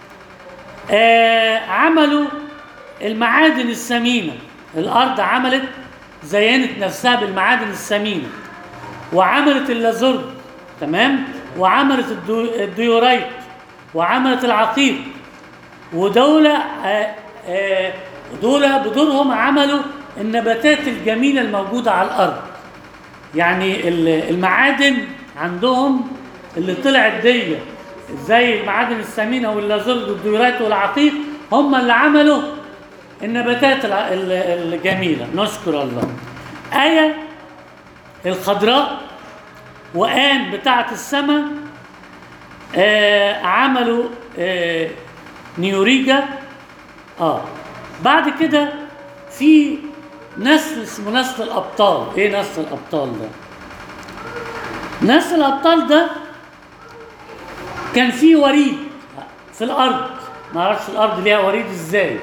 آه عملوا المعادن الثمينه الارض عملت زينت نفسها بالمعادن الثمينه وعملت اللازورد تمام وعملت الدو- الديورايت وعملت العقيق ودول آه، آه، دول بدورهم عملوا النباتات الجميله الموجوده على الارض يعني ال- المعادن عندهم اللي طلعت دي زي المعادن الثمينه واللازورد والديورات والعقيق هم اللي عملوا النباتات الع- ال- الجميله نشكر الله ايه الخضراء وآن بتاعة السماء آه عملوا آه نيوريجا اه بعد كده في نسل اسمه نسل الابطال ايه نسل الابطال ده نسل الابطال ده كان فيه وريد في الارض ما اعرفش الارض ليها وريد ازاي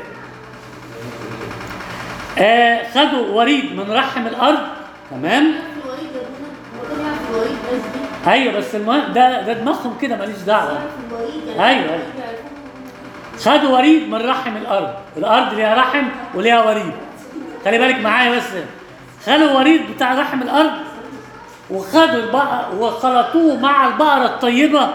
آه خدوا وريد من رحم الارض تمام الوريد يا ابونا هو كان يعرف الوريد بس دي ايوه بس المهم ده ده دماغهم كده ماليش دعوه يعرف الوريد يعني أيوة، أيوة. خدوا وريد من رحم الارض الارض ليها رحم وليها وريد خلي بالك معايا بس خدوا وريد بتاع رحم الارض وخدوا البقر وخلطوه مع البقره الطيبه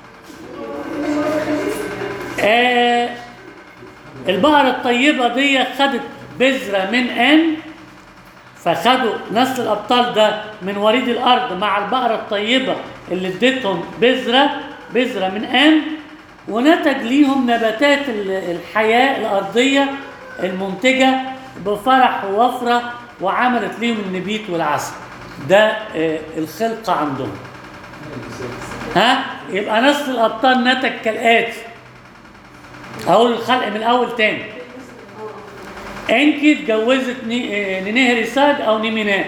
آه البقره الطيبه دي خدت بذره من ان فخدوا نسل الابطال ده من وريد الارض مع البقره الطيبه اللي اديتهم بذره بذره من ان ونتج ليهم نباتات ال- الحياه الارضيه المنتجه بفرح ووفره وعملت ليهم النبيت والعسل ده آه، الخلقه عندهم ها يبقى نسل الابطال نتج كالاتي اقول الخلق من الاول تاني انكي اتجوزت ني- آه، نينيه ريساج او نيميناء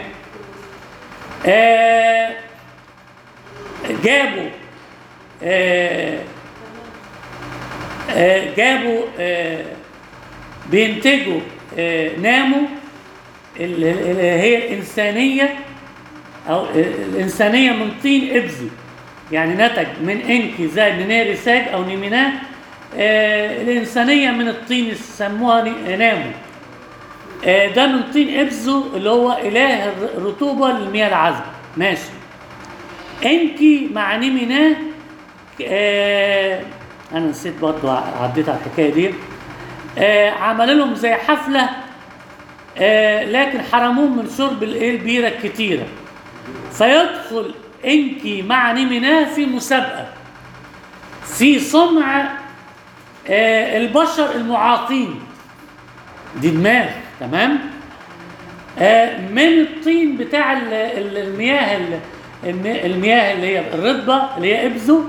آه جابوا آه آه جابوا آه بينتجوا آه ناموا ال- ال- اللي هي الإنسانية أو الإنسانية من طين إبزي يعني نتج من إنكي زائد نينيه ريساج أو نيميناء آه الإنسانية من الطين سموها ني- نامو آه، ده من طين ابزو اللي هو اله الر- الرطوبه للمياه العذبه ماشي انكي مع نيميناه آه انا نسيت برضو ع- عديت على الحكايه دي آه عمل لهم زي حفله آه لكن حرموهم من شرب الايه البيره الكتيره فيدخل انكي مع نيميناه في مسابقه في صنع آه البشر المعاقين دي دماغ تمام آه من الطين بتاع ال- ال- المياه ال- الم- المياه اللي هي الرطبه اللي هي ابزو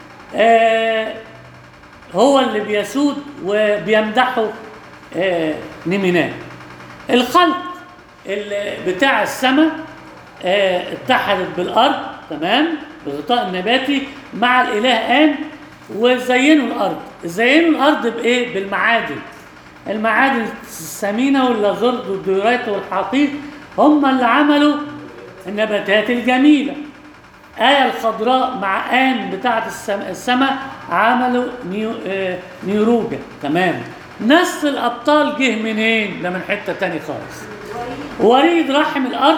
آه هو اللي بيسود وبيمدحه آه نيميناه الخلق ال- بتاع السماء آه اتحدت بالارض تمام بالغطاء النباتي مع الاله ان وزينوا الارض زينوا الارض بايه بالمعادن المعادن الثمينه واللازورد والديورات والحقيق هم اللي عملوا النباتات الجميله آية الخضراء مع آن بتاعة السماء, السماء عملوا نيو آه نيروجا تمام نسل الأبطال جه منين؟ ده من حتة تاني خالص وريد رحم الأرض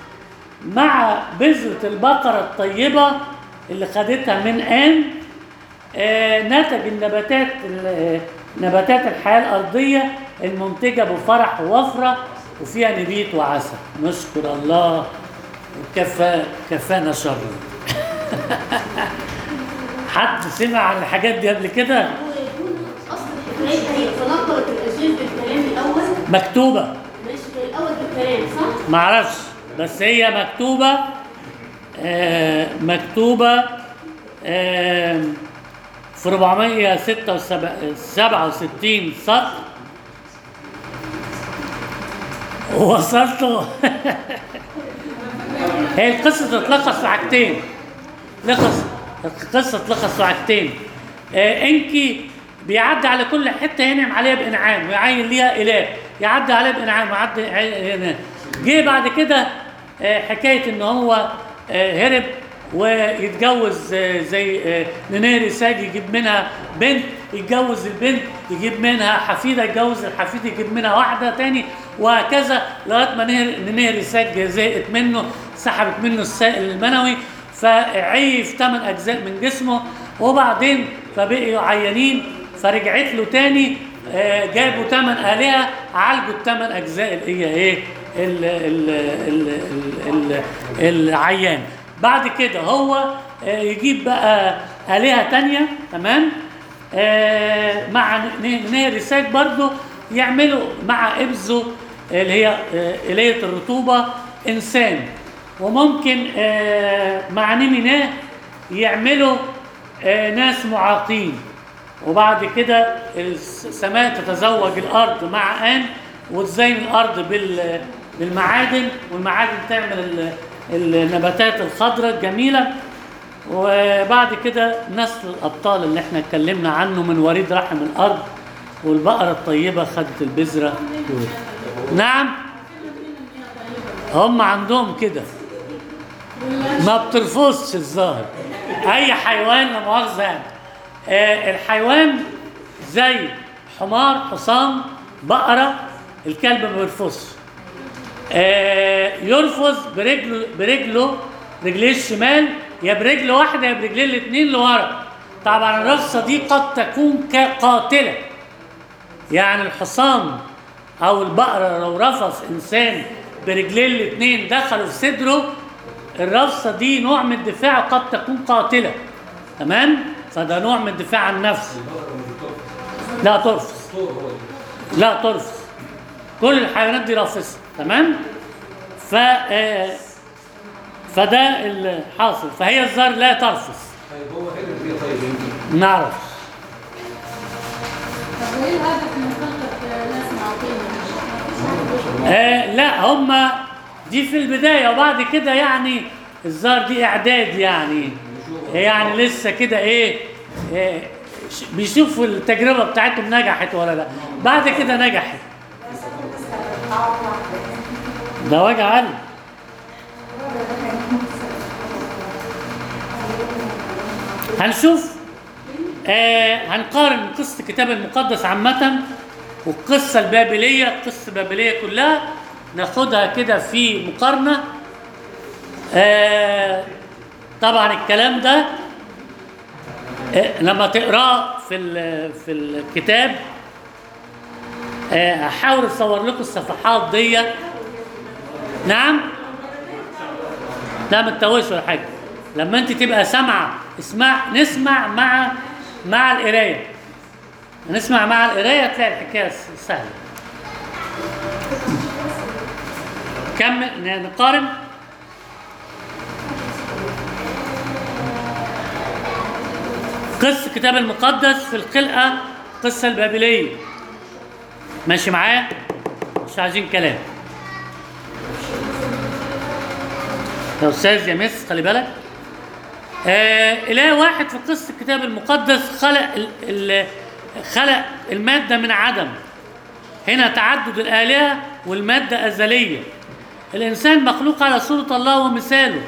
مع بذرة البقرة الطيبة اللي خدتها من آن آه نتج النباتات ال- آه، نباتات الحياة الأرضية المنتجة بفرح ووفرة وفيها نبيت وعسل نشكر الله كفى كفانا شر حد سمع عن الحاجات دي قبل كده هو يكون اصل هي هي تنقلت الأجيال بالكلام الأول مكتوبه ماشي هي الأول بالكلام صح؟ معرفش بس هي مكتوبة آه مكتوبة آه في 467 سطر وصلت هي القصة تتلخص في حاجتين لخص القصة تلخص في حاجتين آه انكي بيعدي على كل حتة ينعم عليها بإنعام ويعين ليها إله يعدي عليها بإنعام ويعدي عليها جه بعد كده آه حكاية إن هو آه هرب ويتجوز آه زي آه نينيري ساج يجيب منها بنت يتجوز البنت يجيب منها حفيدة يتجوز الحفيد يجيب منها واحدة تاني وهكذا لغاية ما نهر- نينيري ساج زهقت منه سحبت منه السائل المنوي فعيف ثمان اجزاء من جسمه وبعدين فبقوا عيانين فرجعت له تاني آه، جابوا ثمان الهه عالجوا الثمان اجزاء اللي هي ايه ال ال ال ال ال العيان بعد كده هو آه، يجيب بقى الهه تانيه تمام آه، مع ن- نهر الساج برضو يعملوا مع ابزو اللي هي آه، إلية الرطوبة إنسان وممكن آه، مع نيميناه يعملوا آه، ناس معاقين وبعد كده السماء تتزوج الأرض مع آن وتزين الأرض بال- بالمعادن والمعادن تعمل ال- النباتات الخضراء الجميلة وبعد كده نسل الابطال اللي احنا اتكلمنا عنه من وريد رحم الارض والبقره الطيبه خدت البذره نعم هم عندهم كده ما بترفضش الظاهر اي حيوان لا مؤاخذه يعني آه الحيوان زي حمار حصان بقره الكلب ما بيرفضش آه، يرفض برجله برجله رجليه الشمال يا برجل واحده يا برجلين الاثنين لورا طبعا الرفصه دي قد تكون ك- قاتله يعني الحصان او البقره لو رفص انسان برجلين الاثنين دخلوا في صدره الرفصه دي نوع من الدفاع قد تكون قاتله تمام فده نوع من الدفاع عن النفس لا ترفض لا ترفض كل الحيوانات دي رافصه تمام ف آه، فده الحاصل فهي الزر لا ترفض طيب هو هرب ليه طيب يمكن ما نعرفش طب وايه الهدف من خلقة ناس معاقين؟ آه لا هم دي في البدايه وبعد كده يعني الزار دي اعداد يعني يعني لسه كده ايه, إيه ش- بيشوفوا التجربه بتاعتهم نجحت ولا لا بعد كده نجحت ده وجع قلب هنشوف آه هنقارن قصة الكتاب المقدس عامة والقصة البابلية القصة البابلية كلها ناخدها كده في مقارنة آه طبعا الكلام ده آه لما تقراه في ال- في الكتاب آه هحاول اصور لكم الصفحات دي نعم لا ما تتوهش ولا حاجه لما انت تبقى سامعه اسمع نسمع مع مع القرايه نسمع مع القرايه تلاقي الحكايه س- سهله كمل ن- نقارن قصة الكتاب المقدس في الخلقة قصة البابلية ماشي معايا مش عايزين كلام يا استاذ يا مس خلي بالك آه اله واحد في قصه الكتاب المقدس خلق ال ال خلق الماده من عدم هنا تعدد الالهه والماده ازليه الانسان مخلوق على صوره الله ومثاله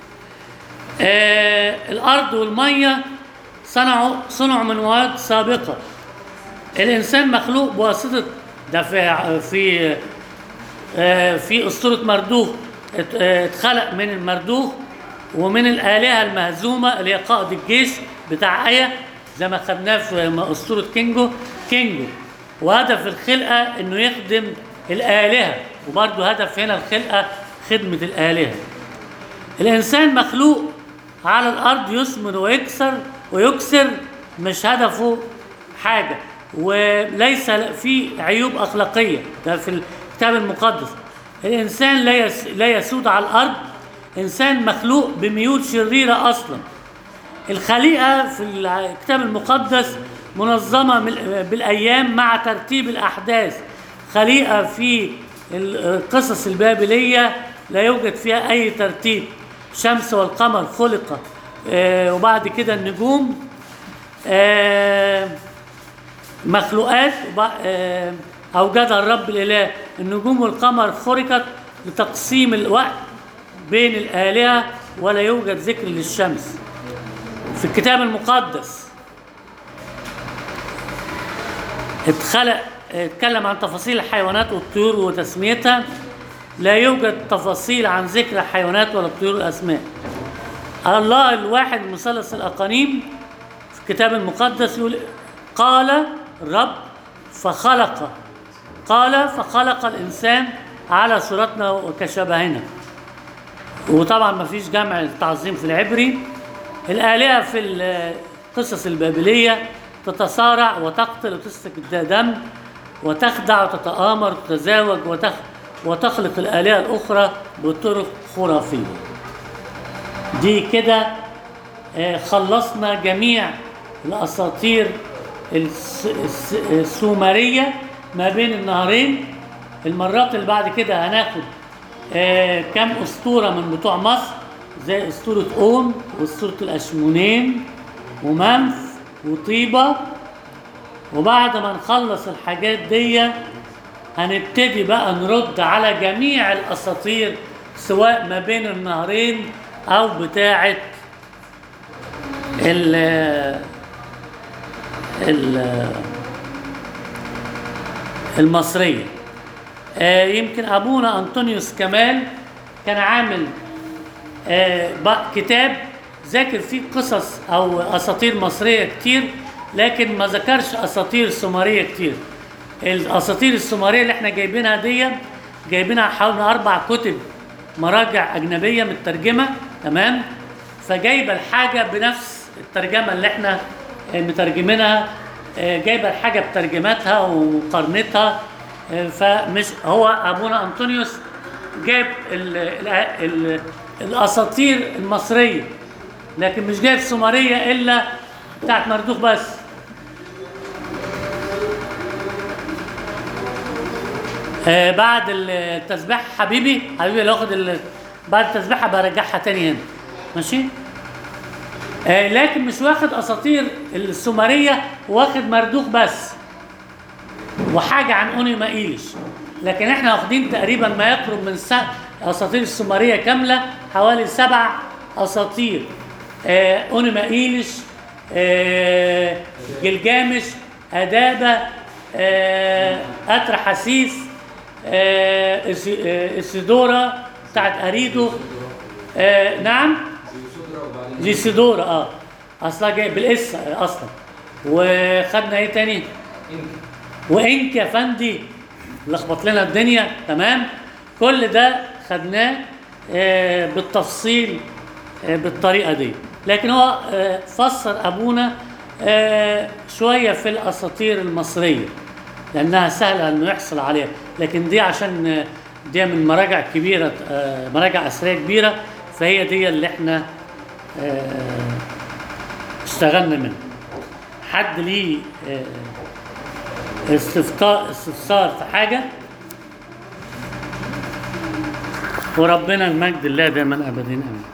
آه الارض والميه صنعوا صنعوا من مواد سابقه الانسان مخلوق بواسطه ده في في آه، في أسطورة مردوخ ات- آه، اتخلق من المردوخ ومن الآلهة المهزومة اللي هي قائد الجيش بتاع آية زي ما خدناه في أسطورة كينجو كينجو وهدف الخلقة إنه يخدم الآلهة وبرضه هدف هنا الخلقة خدمة الآلهة الإنسان مخلوق على الأرض يثمر ويكسر ويكسر مش هدفه حاجة وليس في عيوب اخلاقيه ده في الكتاب المقدس الانسان لا يس لا يسود على الارض انسان مخلوق بميول شريره اصلا الخليقه في الكتاب المقدس منظمه من- بالايام مع ترتيب الاحداث خليقه في القصص البابليه لا يوجد فيها اي ترتيب الشمس والقمر خلق آه، وبعد كده النجوم آه، مخلوقات وب- آه، أوجدها الرب الإله النجوم والقمر خرقت لتقسيم الوقت بين الآلهة ولا يوجد ذكر للشمس في الكتاب المقدس اتخلق اتكلم عن تفاصيل الحيوانات والطيور وتسميتها لا يوجد تفاصيل عن ذكر الحيوانات ولا الطيور والأسماء الله الواحد مثلث الأقانيم في الكتاب المقدس يقول قال الرب فخلق قال فخلق الإنسان على صورتنا وكشبهنا وطبعا ما فيش جمع التعظيم في العبري الآلهة في القصص البابلية تتصارع وتقتل وتسفك دم وتخدع وتتآمر وتتزاوج وتخ وتخلق الآلهة الأخرى بطرق خرافية دي كده آه، خلصنا جميع الأساطير الس- الس- السومرية ما بين النهرين المرات اللي بعد كده هناخد آه، كم أسطورة من بتوع مصر زي أسطورة أوم وأسطورة الأشمونين ومنف وطيبة وبعد ما نخلص الحاجات دي هنبتدي بقى نرد على جميع الأساطير سواء ما بين النهرين أو بتاعة ال ال المصرية آه، يمكن أبونا أنطونيوس كمال كان عامل آه، بق- كتاب ذاكر فيه قصص أو أساطير مصرية كتير لكن ما ذكرش أساطير سومرية كتير الأساطير السومرية اللي احنا جايبينها دي جايبينها حوالي أربع كتب مراجع أجنبية مترجمة تمام فجايبة الحاجة بنفس الترجمة اللي احنا آه، مترجمينها آه، جايبة الحاجة بترجماتها ومقارنتها آه، فمش هو أبونا أنطونيوس جايب ال ال ال الاساطير المصريه لكن مش جايب سومريه الا بتاعت مردوخ بس آه بعد التسبيح حبيبي حبيبي اللي واخد ال- بعد التسبيحه برجعها تاني هنا ماشي آه لكن مش واخد اساطير السومريه واخد مردوخ بس وحاجه عن اوني مايلش لكن احنا واخدين تقريبا ما يقرب من س... اساطير السومريه كامله حوالي سبع اساطير آه اوني مايلش آه جلجامش ادابه آه اتر حسيس آه إس- آه، اسيدورا بتاعت اريدو آه نعم يسودرا وبعدين ليسيدورا اه اصلا جاي بالاس اصلا وخدنا ايه تاني؟ إنك وانك يا فندي لخبط لنا الدنيا تمام كل ده خدناه آه، بالتفصيل آه، بالطريقه دي لكن هو آه، فسر ابونا آه، شويه في الاساطير المصريه لانها سهله انه يحصل عليها لكن دي عشان آه، دي من مراجع كبيره آه، مراجع اثريه كبيره فهي دي اللي احنا آه، اشتغلنا منها حد ليه آه، استفسار استفسار في حاجة وربنا المجد الله دائما أبدا آمين